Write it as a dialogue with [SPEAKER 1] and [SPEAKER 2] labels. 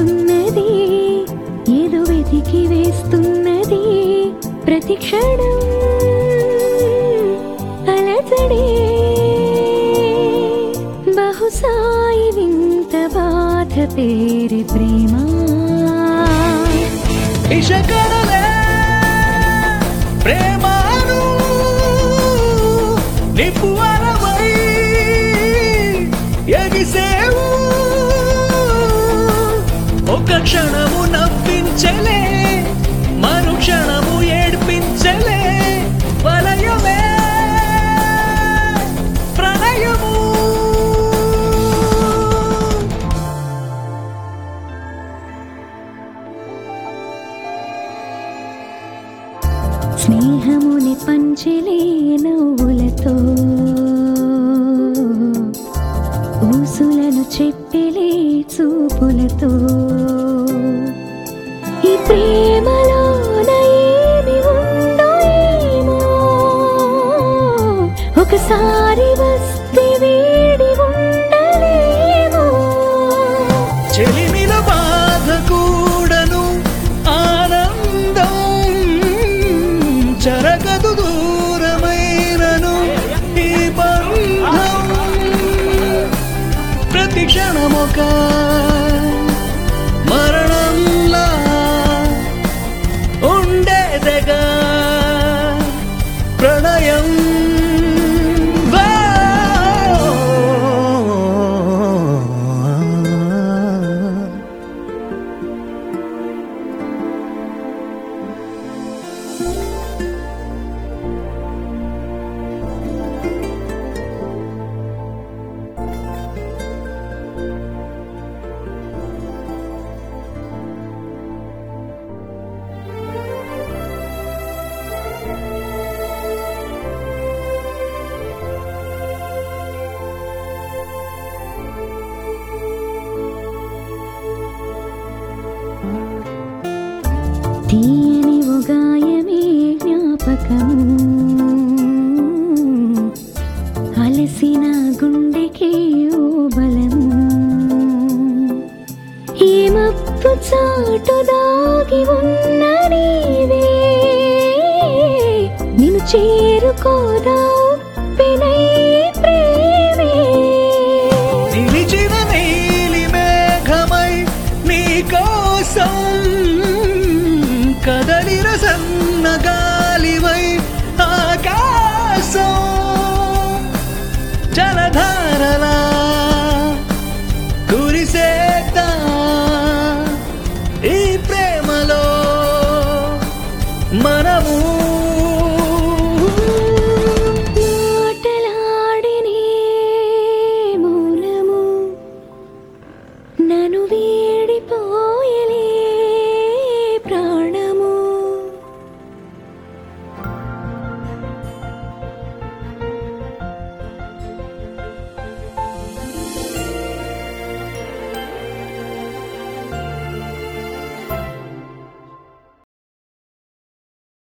[SPEAKER 1] ఉన్నది ఏదో వెతికి వేస్తున్నది ప్రతి క్షణం అలజడే బహుశాయి వింత బాధ పేరి ప్రేమ
[SPEAKER 2] ఇషకడలే ప్రేమాను నిపువరమై ఎగిసేవు ఒక క్షణము నవ్వించలే మరు క్షణము ఏడ్పించలే వలయమే ప్రణయము
[SPEAKER 1] స్నేహముని పంచలే నవ్వులతో ఊసులను చెప్పలే చూపులతో ఈ ప్రేమలోన ఏమి ఉందో ఏమో ఒకసారి వస్తే వీడి ఉండలేమో
[SPEAKER 2] చెలిమిల బాధ కూడను ఆనందం జరగదు దూరమైనను ఈ బంధం ప్రతి క్షణమొక మరణంలా ఉండేదగా ప్రణయం వా
[SPEAKER 1] తీయని ఉగాయమే జ్ఞాపకము అలసిన గుండెకి ఓ బలము ఈ మప్పు చాటు దాగి ఉన్న నీవే నిన్ను చేరుకోదా పెనై